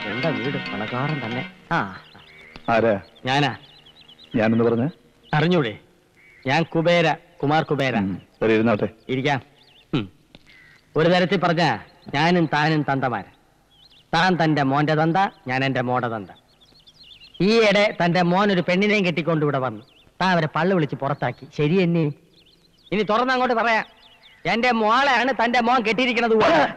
എന്താ വീട് പണക്കാരൻ തന്നെ ആ ആരാ ഞാനാ ഞാനെന്ന് പറഞ്ഞ അറിഞ്ഞൂടെ ഞാൻ കുബേര കുമാർ കുബേര ശരി ഇരുന്നാട്ടെ ഇരിക്കാം ഉം. ഒരു തരത്തിൽ പറഞ്ഞ ഞാനും താനും തന്തമാര താൻ തന്റെ മോന്റെ തന്ത ഞാൻ എന്റെ മോടെ തന്ത ഈയിടെ തന്റെ മോൻ ഒരു പെണ്ണിനെയും കെട്ടിക്കൊണ്ട് ഇവിടെ വന്നു താൻ അവരെ പള്ളു വിളിച്ച് പുറത്താക്കി ശരി എന്നെ ഇനി തുറന്ന് അങ്ങോട്ട് പറയാം എന്റെ മോളെയാണ് തന്റെ മോൻ കെട്ടിയിരിക്കുന്നത്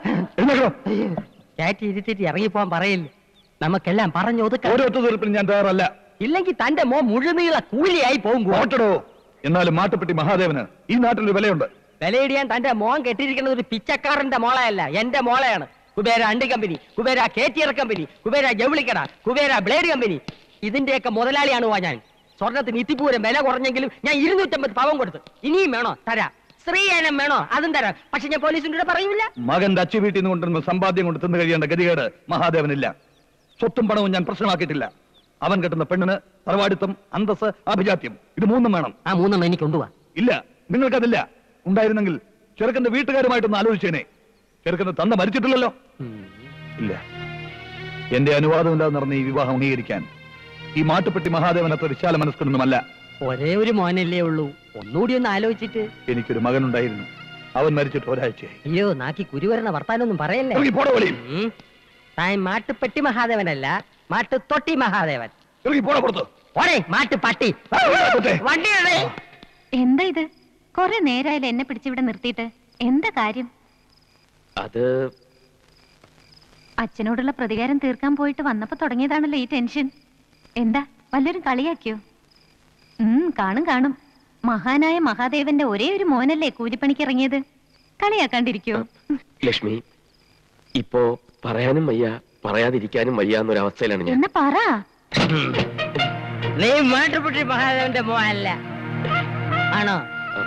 കയറ്റി ഇരുത്തിട്ട് ഇറങ്ങിപ്പോവാൻ പറയില്ല നമുക്കെല്ലാം പറഞ്ഞു ഒതുക്കാം ഓരോരുത്തർ തീർപ്പിന് ഞാൻ തയ്യാറല്ല ഇല്ലെങ്കിൽ തന്റെ മോൻ മുഴുനീള കൂലിയായി പോകും ഓട്ടടോ എന്നാലും മാട്ടുപ്പെട്ടി മഹാദേവന് ഈ നാട്ടിലൊരു വിലയുണ്ട് വിലയിടിയാൻ തന്റെ മോൻ കെട്ടിയിരിക്കുന്നത് ഒരു പിച്ചക്കാരന്റെ മോളയല്ല എന്റെ മോളയാണ് കുബേര അണ്ടി കമ്പനി കുബേര കേറ്റിയർ കമ്പനി കുബേര ജൗളിക്കട കുബേര ബ്ലേഡ് കമ്പനി ഇതിന്റെയൊക്കെ മുതലാളിയാണ് വാ ഞാൻ സ്വർണത്തിന് ഇത്തിപ്പൂരം വില കുറഞ്ഞെങ്കിലും ഞാൻ ഇരുന്നൂറ്റമ്പത് പവൻ കൊടുത്തു ഇനിയും വേണോ തരാ സ്ത്രീയനം വേണോ അതും തരാം പക്ഷെ ഞാൻ പോലീസിന്റെ കൂടെ പറയൂല മകന്റെ അച്ചു വീട്ടിൽ നിന്ന് കൊണ്ടുവരുന്ന സമ്പാദ്യം കൊണ്ട് തിന്നു കഴിയേണ്ട ഗതികേട് മഹാദേവനില്ല സ്വത്തും പണവും ഞാൻ പ്രശ്നമാക്കിയിട്ടില്ല അവൻ കെട്ടുന്ന പെണ്ണിന് തറവാടിത്തം അന്തസ് അഭിജാത്യം ഇത് മൂന്നും വേണം ആ മൂന്നെണ്ണം എനിക്ക് കൊണ്ടുപോവാ ഇല്ല നിങ്ങൾക്കതില്ല ഉണ്ടായിരുന്നെങ്കിൽ ചെറുക്കന്റെ വീട്ടുകാരുമായിട്ടൊന്ന് ആലോചിച്ചേനെ ചെറുക്കന്റെ തന്ത മരിച്ചിട്ടില്ലല്ലോ ഇല്ല എന്റെ അനുവാദമില്ലാതെ നടന്ന ഈ വിവാഹം അംഗീകരിക്കാൻ ഈ മാട്ടുപ്പെട്ടി മഹാദേവൻ അത്ര വിശാല മനസ്കനൊന്നുമല്ല ഒരേ ഒരു മോനല്ലേ ഉള്ളൂ ഒന്നുകൂടി ഒന്ന് ആലോചിച്ചിട്ട് എനിക്കൊരു മകനുണ്ടായിരുന്നു അവൻ മരിച്ചിട്ട് ഒരാഴ്ചയായി അയ്യോ നാക്കി കുരുവരണ വർത്താനൊന്നും പറയല്ലേ ഇറങ്ങി പോടോ വെളിയിൽ. ഉം. താൻ മാട്ടുപ്പെട്ടി മഹാദേവനല്ല മാട്ടു തൊട്ടി മഹാദേവൻ ഇറങ്ങി പോടാ പുറത്ത് പോരെ മാട്ടു പട്ടി വണ്ടിയുടെ എന്താ ഇത് കൊറേ നേരായാലും എന്നെ പിടിച്ചിവിടെ നിർത്തിയിട്ട് എന്താ കാര്യം അത് അച്ഛനോടുള്ള പ്രതികാരം തീർക്കാൻ പോയിട്ട് വന്നപ്പോ തുടങ്ങിയതാണല്ലോ ഈ ടെൻഷൻ എന്താ വല്ലവരും കളിയാക്കിയോ ഉം കാണും കാണും മഹാനായ മഹാദേവന്റെ ഒരേ ഒരു മോനല്ലേ കൂലിപ്പണിക്ക് ഇറങ്ങിയത് കളിയാക്കാണ്ടിരിക്കോ ലക്ഷ്മി ഇപ്പോ പറയാനും വയ്യ പറയാതിരിക്കാനും വയ്യ എന്നൊരവസ്ഥയിലാണ് ഞാൻ എന്നാ പറ നീ മാട്ടുപ്പെട്ടി മഹാദേവന്റെ മോനല്ല ആണോ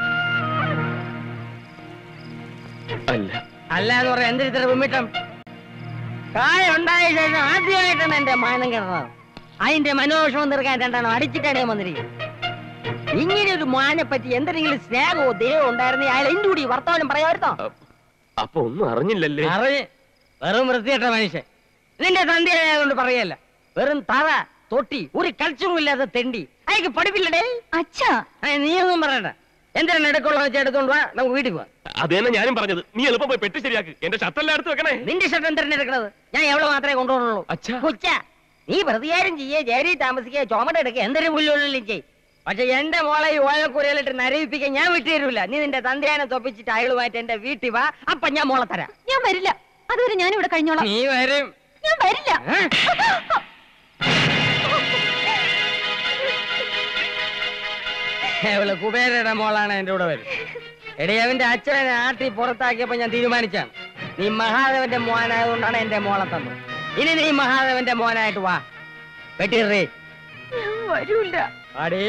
അല്ല അല്ല എന്ന് പറയാൻ എന്തിന് ഇത്ര വിമിട്ടം കായ ഉണ്ടായ ശേഷം ആദ്യമായിട്ടാണ് എന്റെ മാനം കിടന്നത് അതിന്റെ മനോവിഷമം തീർക്കാൻ രണ്ടെണ്ണം അടിച്ചിട്ടാണ് ഞാൻ വന്നിരിക്കുന്നത് ഇങ്ങനെ ഒരു മാനെ പറ്റി എന്തെങ്കിലും സ്നേഹമോ ദൈവമോ ഉണ്ടായിരുന്നെ അയാൾ എന്റെ കൂടി വർത്തമാനം പറയാമായിരുന്നോ അപ്പൊ ഒന്നും അറിഞ്ഞില്ലല്ലേ അറിഞ്ഞ് വെറും വൃത്തികെട്ട മനുഷ്യൻ നിന്റെ തന്തിയായതുകൊണ്ട് പറയല്ല വെറും തറ തൊട്ടി ഒരു കൾച്ചറും ഇല്ലാത്ത തെണ്ടി അയക്ക് പഠിപ്പില്ലടേ അച്ഛാ നീ ഒന്നും പറയണ്ട എന്തിനാണ് എടുക്കുള്ള വെച്ച് എടുത്തോണ്ട് വാ നമുക്ക് വീട്ടിൽ പോവാം അത് തന്നെ ഞാനും പറഞ്ഞത് നീ എളുപ്പം പോയി പെട്ടി ശരിയാക്ക് എന്റെ ഷർട്ടെല്ലാം എടുത്ത് വെക്കണേ നിന്റെ ഷർട്ട് എന്തിനാണ് എടുക്കണത് ഞാൻ എവിടെ മാത്രമേ കൊണ്ടുപോകുള്ളൂ കൊച്ച നീ പ്രതികാരം ചെയ്യേ ജേരി താമസിക്കുക ചുമട എടുക്കുക എന്തൊരു പുല്ലുള്ളിലും ചെയ് പക്ഷെ എന്റെ മോളെ ഈ ഓലക്കുരയിലിട്ട് നരയിപ്പിക്കാൻ ഞാൻ വിട്ടു തരൂല നീ നിന്റെ തന്ത്രിയാനെ തൊപ്പിച്ചിട്ട് അയളുമായിട്ട് എന്റെ വീട്ടിൽ വാ അപ്പൊ ഞാൻ മോളെ തരാം ഞാൻ വരില്ല അതുവരെ ഞാൻ ഇവിടെ കഴിഞ്ഞോളാം നീ വരും ഞാൻ വരില്ല അവള് കുബേരയുടെ മോളാണ് എന്റെ കൂടെ വരും എടി അവന്റെ അച്ഛനെ ആട്ടി പുറത്താക്കിയപ്പോ ഞാൻ തീരുമാനിച്ചാണ് നീ മഹാദേവന്റെ മോനായതുകൊണ്ടാണ് എന്റെ മോളെ തന്നത് ഇനി നീ മഹാദേവന്റെ മോനായിട്ട് വാ വെട്ടിറേ വരൂല ആടി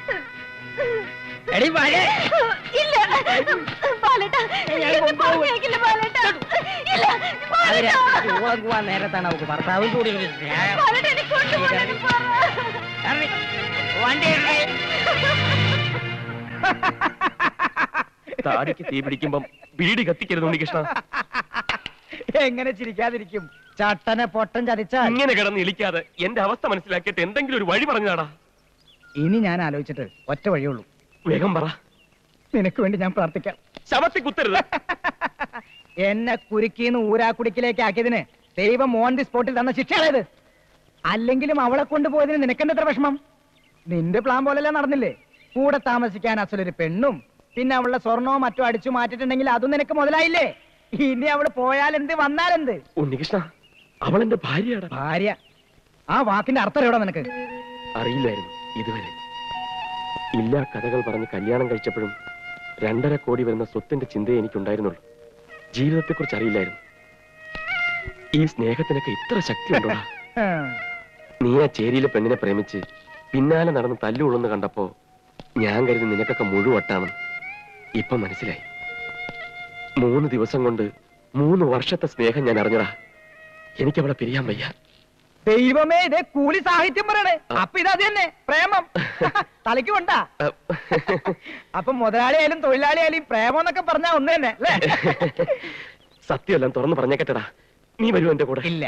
എടി വാടി. ഇല്ല ബാലേട്ടാ എന്നെ പറഞ്ഞയക്കില്ല ബാലേട്ടാ ഇല്ല അത് ബാലേട്ടാ രാത്രി ഉറങ്ങുവാൻ നേരത്താണ് അവക്ക് ഭർത്താവും കൂടി ഒരു സ്നേഹം ബാലേട്ടാ എന്നെ കൊണ്ടുപോകണം പറ ഇറങ്ങി. വണ്ടി ഇറങ്ങി. താടിക്ക് തീ പിടിക്കുമ്പം ബീഡി കത്തിക്കരുത് ഉണ്ണികൃഷ്ണ എങ്ങനെ ചിരിക്കാതിരിക്കും ചട്ടനെ പൊട്ടൻ ചതിച്ചാൽ ഇങ്ങനെ കിടന്ന് ഇളിക്കാതെ എന്റെ അവസ്ഥ മനസ്സിലാക്കിയിട്ട് എന്തെങ്കിലും ഒരു വഴി പറഞ്ഞാടാ ഇനി ഞാൻ ആലോചിച്ചിട്ട് ഒറ്റ വഴിയുള്ളൂ വേഗം പറ നിനക്ക് വേണ്ടി ഞാൻ പ്രാർത്ഥിക്കാം ശവത്തി കുത്തരുത് എന്നെ കുരുക്കിന്ന് ഊരാക്കുടിക്കിലേക്ക് ആക്കിയതിന് ദൈവം ഓൺ ദി സ്പോട്ടിൽ തന്ന ശിക്ഷയാണത് അല്ലെങ്കിലും അവളെ കൊണ്ടുപോയതിന് നിനക്കെന്തെത്ര വിഷമം നിന്റെ പ്ലാൻ പോലെല്ലാം നടന്നില്ലേ കൂടെ താമസിക്കാൻ അസലൊരു പെണ്ണും പിന്നെ അവളുടെ സ്വർണവും മറ്റോ അടിച്ചു മാറ്റിട്ടുണ്ടെങ്കിൽ അതും നിനക്ക് മുതലായില്ലേ ഇനി അവള് പോയാൽ എന്ത് വന്നാൽ എന്ത് ഉണ്ണികൃഷ്ണ അവൾ എന്റെ ഭാര്യയാടാ ഭാര്യ ആ വാക്കിന്റെ അർത്ഥം എവിടെ നിനക്ക് അറിയില്ലായിരുന്നു ഇതുവരെ ഇല്ലാ കഥകൾ പറഞ്ഞ് കല്യാണം കഴിച്ചപ്പോഴും രണ്ടര കോടി വരുന്ന സ്വത്തിന്റെ ചിന്തയെ എനിക്കുണ്ടായിരുന്നുള്ളൂ ജീവിതത്തെക്കുറിച്ച് അറിയില്ലായിരുന്നു ഈ സ്നേഹത്തിനൊക്കെ ഇത്ര ശക്തി ഉണ്ടോടാ നീ ആ ചേരിയിലെ പെണ്ണിനെ പ്രേമിച്ച് പിന്നാലെ നടന്ന് തല്ലുകൊള്ളുന്ന കണ്ടപ്പോ ഞാൻ കരുതി നിനക്കൊക്കെ മുഴുവട്ടാണ് ഇപ്പൊ മനസ്സിലായി മൂന്ന് ദിവസം കൊണ്ട് മൂന്ന് വർഷത്തെ സ്നേഹം ഞാൻ അറിഞ്ഞടാ എനിക്കവളെ പിരിയാൻ വയ്യ ദൈവമേ ഇതേ കൂലി സാഹിത്യം പറയണേ അപ്പൊ ഇതത് തന്നെ പ്രേമം തലയ്ക്ക് കൊണ്ടാ അപ്പൊ മുതലാളിയായാലും തൊഴിലാളിയായാലും ഈ പ്രേമം എന്നൊക്കെ പറഞ്ഞാ ഒന്ന് തന്നെ അല്ലേ സത്യമെല്ലാം തുറന്നു പറഞ്ഞേക്കട്ടടാ നീ വരുമോ എന്റെ കൂടെ ഇല്ല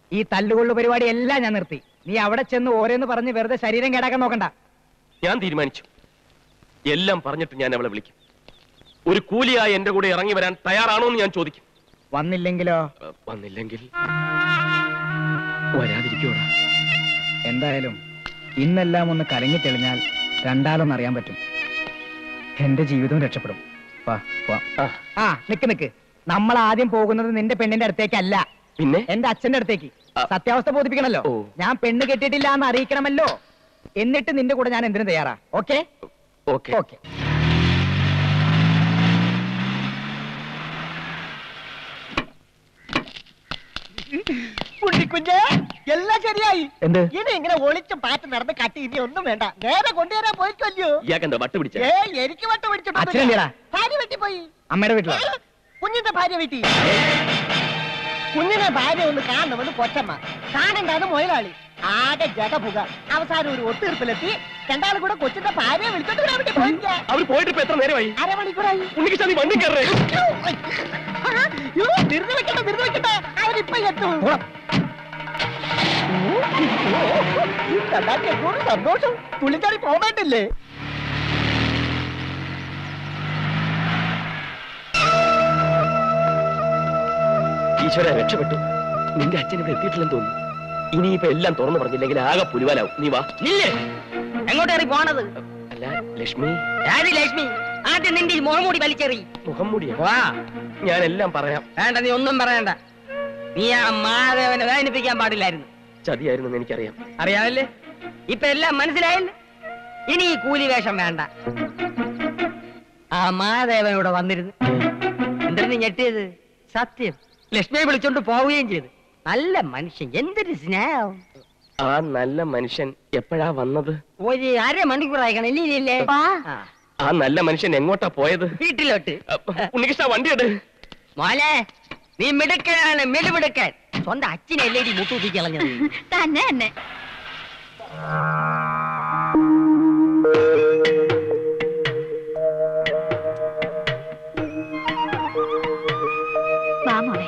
ഈ തല്ലുകൊള്ളു പരിപാടി എല്ലാം ഞാൻ നിർത്തി നീ അവിടെ ചെന്ന് ഓരോന്ന് പറഞ്ഞ് വെറുതെ ശരീരം കേടാക്കാൻ നോക്കണ്ട ഞാൻ തീരുമാനിച്ചു എല്ലാം പറഞ്ഞിട്ട് ഞാൻ അവളെ വിളിക്കും ഒരു കൂലിയായി എന്റെ കൂടെ ഇറങ്ങി വരാൻ തയ്യാറാണോ എന്ന് ഞാൻ ചോദിക്കും വന്നില്ലെങ്കിലോ അഹ് വന്നില്ലെങ്കിൽ വരാതിരിക്കോടാ എന്തായാലും ഇന്നെല്ലാം ഒന്ന് കലങ്ങി തെളിഞ്ഞാൽ രണ്ടാലൊന്ന് അറിയാൻ പറ്റും എന്റെ ജീവിതവും രക്ഷപ്പെടും വാ വാ ആ, ആ നിക്ക് നിക്ക് നമ്മൾ ആദ്യം പോകുന്നത് നിന്റെ പെണ്ണിന്റെ അടുത്തേക്കല്ല പിന്നെ എന്റെ അച്ഛന്റെ അടുത്തേക്ക് ആ. സത്യാവസ്ഥ ബോധിപ്പിക്കണല്ലോ ഓ. ഞാൻ പെണ്ണ് കെട്ടിയിട്ടില്ല എന്ന് അറിയിക്കണമല്ലോ എന്നിട്ട് നിന്റെ കൂടെ ഞാൻ എന്തിനു തയ്യാറാ ഓക്കെ ഓക്കെ ഓക്കെ കുഞ്ഞിക്കുഞ്ഞ് എല്ലാം ശരിയായി എന്ത് ഇനി ഇങ്ങനെ ഒളിച്ചും പാറ്റ് നടന്ന് കട്ടി ഇനി ഒന്നും വേണ്ട നേരെ കൊണ്ടുവരാൻ പോയിക്കൊല്ലു ഇയാൾക്ക് എന്താ വട്ട് പിടിച്ച ഏ എനിക്ക് വട്ടം അച്ഛനെന്തിനാ? പിടിച്ചിട്ടുണ്ട് ഭാര്യ വെട്ടി പോയി അമ്മയുടെ വീട്ടിലോ കുഞ്ഞിന്റെ ഭാര്യ വെട്ടി കുഞ്ഞിനെ ഭാര്യ ഒന്ന് കാണണമെന്ന് കൊച്ചമ്മ കാണണ്ടാന്ന് മുതലാളി ആകെ ജഗപുക അവസാനം ഒരു ഒത്തീർപ്പിലെത്തി രണ്ടാളും കൂടെ കൊച്ചിന്റെ ഭാര്യയെ വിളിച്ചോണ്ട് വരാൻ വേണ്ടി പോയില്ല അവർ പോയിട്ട് ഇപ്പൊ എത്ര നേരമായി അരമണിക്കൂറായി ഉണ്ണിക്ക് നീ വണ്ടി കയറേ യ്യോ, ധൃതി വെക്കണ്ട ധൃതി വെക്കണ്ട അവരിപ്പൊ എത്തും പോടാ. കണ്ടാൽ എന്നോട് സന്തോഷം തുള്ളിച്ചാടി പോകണ്ടില്ലേ ഈശ്വര രക്ഷപ്പെട്ടു നിന്റെ അച്ഛൻ ഇവിടെ എത്തിയിട്ടില്ലെന്ന് തോന്നുന്നു ഇനിയിപ്പോ എല്ലാം തുറന്നു പറഞ്ഞില്ലെങ്കിൽ ആകെ പുലിവാലാവും നീ വാ നില്ല് എങ്ങോട്ടേറി പോണത് അല്ല ലക്ഷ്മി ആര് ലക്ഷ്മി ആദ്യം നിന്റെ ഈ മുഖംമൂടി വലിച്ചെറി മുഖം മൂടിയാ വാ ഞാൻ എല്ലാം പറയാം വേണ്ട നീ ഒന്നും പറയണ്ട നീ ആ മാധവനെ വേദനിപ്പിക്കാൻ പാടില്ലായിരുന്നു ചതിയായിരുന്നു എനിക്കറിയാം അറിയാമല്ലേ ഇപ്പൊ എല്ലാം മനസ്സിലായല്ലേ ഇനി ഈ കൂലി വേഷം വേണ്ട ആ മാധവൻ ഇവിടെ വന്നിരുന്നു എന്തിനു ഞെട്ടിയത് സത്യം ലക്ഷ്മിയെ വിളിച്ചോണ്ട് പോവുകയും ചെയ്തു നല്ല മനുഷ്യൻ എന്തൊരു സ്നേഹം ആ നല്ല മനുഷ്യൻ എപ്പോഴാ വന്നത് ഒരു അരമണിക്കൂറായി കണില്ലേ ആ നല്ല മനുഷ്യൻ എങ്ങോട്ടാ പോയത് വീട്ടിലോട്ട് അപ്പ, ഉണ്ണികൃഷ്ണ വണ്ടി എടു മോനെ നീ മിടുക്കനാണ് മിടുമിടുക്കൻ സ്വന്തം അച്ഛനല്ലേ ഈ മുട്ടൂത്തി കളഞ്ഞത് തന്നെ തന്നെ വാ മോളെ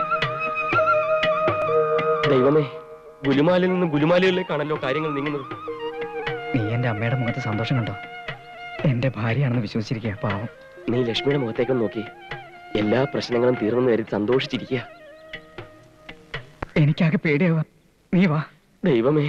ദൈവമേ ഗുലുമാലിൽ നിന്ന് ഗുലുമാലികളിലേക്കാണല്ലോ കാര്യങ്ങൾ നീങ്ങുന്നത് നീ എന്റെ അമ്മയുടെ മുഖത്ത് സന്തോഷം കണ്ടോ എന്റെ ഭാര്യയാണെന്ന് വിശ്വസിച്ചിരിക്കുക പാവം നീ ലക്ഷ്മിയുടെ മുഖത്തേക്കൊന്ന് നോക്കി എല്ലാ പ്രശ്നങ്ങളും തീർന്നെന്ന് കരുതി സന്തോഷിച്ചിരിക്കുക എനിക്കാകെ പേടിയാവുക നീ വാ ദൈവമേ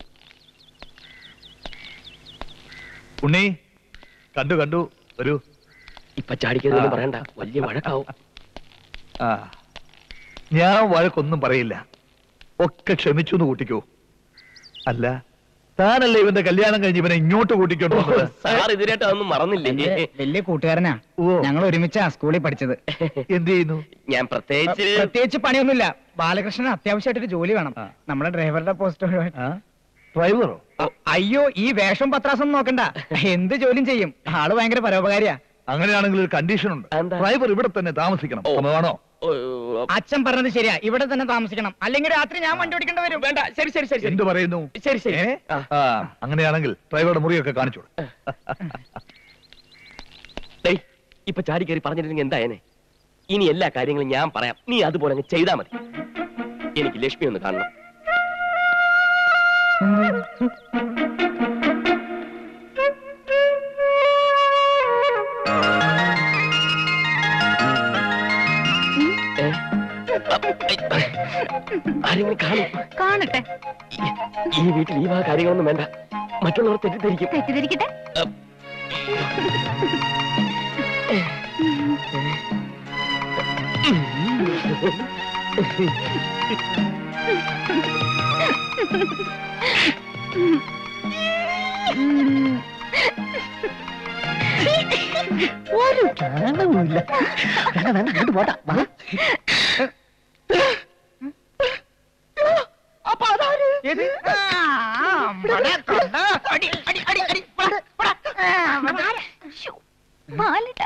ഉണ്ണി കണ്ടു കണ്ടു വരൂ ഇപ്പൊ ചാടിക്കരുതെന്ന് പറയണ്ട വലിയ വഴക്കാവും ആ ഞാൻ വഴക്കൊന്നും പറയില്ല ഒക്കെ ക്ഷമിച്ചു എന്ന് കൂട്ടിക്കോ അല്ല താനല്ലേ ഇവന്റെ കല്യാണം കഴിഞ്ഞ് ഇവനെ ഇങ്ങോട്ട് കൂട്ടിക്കോട്ടോ വന്നത്? സാർ ഇതിനായിട്ട് അതൊന്നും മറന്നില്ലേ വലിയ കൂട്ടുകാരനാ ഓ ഞങ്ങൾ ഒരുമിച്ചാ സ്കൂളിൽ പഠിച്ചത് എന്ത് ചെയ്യുന്നു ഞാൻ പ്രത്യേകിച്ച് പ്രത്യേകിച്ച് പണിയൊന്നുമില്ല ബാലകൃഷ്ണൻ അത്യാവശ്യമായിട്ടൊരു ജോലി വേണം നമ്മുടെ ഡ്രൈവറുടെ പോസ്റ്റ് ആ? ഡ്രൈവറോ അയ്യോ ഈ വേഷം പത്രാസം നോക്കണ്ട എന്ത് ജോലിയും ചെയ്യും ആള് ഭയങ്കര പരോപകാരിയാ അങ്ങനെയാണെങ്കിൽ ഒരു കണ്ടീഷൻ ഉണ്ട് എന്താ? ഡ്രൈവർ ഇവിടെ തന്നെ താമസിക്കണം ഓ. സമ്മതമാണോ ഓ, ഓ, അച്ഛൻ പറഞ്ഞത് ശരിയാ ഇവിടെ തന്നെ താമസിക്കണം അല്ലെങ്കിൽ രാത്രി ഞാൻ വണ്ടി ഓടിക്കേണ്ടി വരും വേണ്ട ശരി ശരി ശരി ശരി എന്ത് പറയുന്നു ശരി ശരി ഏ? ആ. ആ അങ്ങനെയാണെങ്കിൽ ഡ്രൈവറുടെ മുറിയൊക്കെ കാണിച്ചോളൂ ഡേയ്, ഇപ്പൊ ചാടി കയറി പറഞ്ഞിരുന്നെങ്കിൽ എന്തായനെ ഇനി എല്ലാ കാര്യങ്ങളും ഞാൻ പറയാം നീ അതുപോലെ അങ്ങ് ചെയ്താ മതി എനിക്ക് ലക്ഷ്മി ഒന്ന് കാണണം ഏ? ആരെങ്കിലും കാണും കാണട്ടെ ഈ വീട്ടിൽ ഈ വക കാര്യങ്ങളൊന്നും വേണ്ട മറ്റുള്ളവർ തെറ്റിദ്ധരിക്കും തെറ്റിദ്ധരിക്കട്ടെ ഒരു കാണുമില്ല വേണ്ട വേണ്ട ഇങ്ങോട്ട് പോട്ടാ വാ അപ്പൊ അതാര് ഏത്? ആ, അമ്മടെ തൊണ്ട. അടി, അടി, അടി, അടി. പോടാ, പോടാ. ആ, അമ്മടെ. ശ്ശോ, മാലിട്ട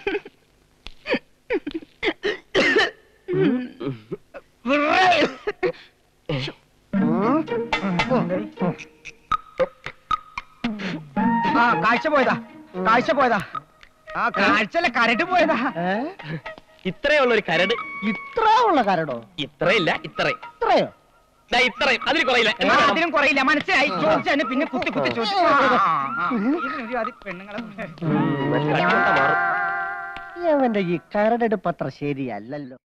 ആ കാഴ്ച പോയതാ കാഴ്ച പോയതാ ആ കാഴ്ചല്ല കരട് പോയതാ ഇത്രയുള്ള ഒരു കരട് ഇത്ര ഉള്ള കരടോ ഇത്രയില്ല ഇത്ര ഇത്രയോ ദാ ഇത്രയും അതിൽ കുറയില്ല ആ, അതിനും കുറയില്ല മനസ്സിലായി ചോദിച്ചു പിന്നെ കുത്തി കുത്തി ചോദിച്ചു ആ, ആ, ആ. ഇതിനൊരു ജാതി പെണ്ണുങ്ങളെ മാറും അവന്റെ ഈ കരടെടുപ്പ് അത്ര ശരിയല്ലല്ലോ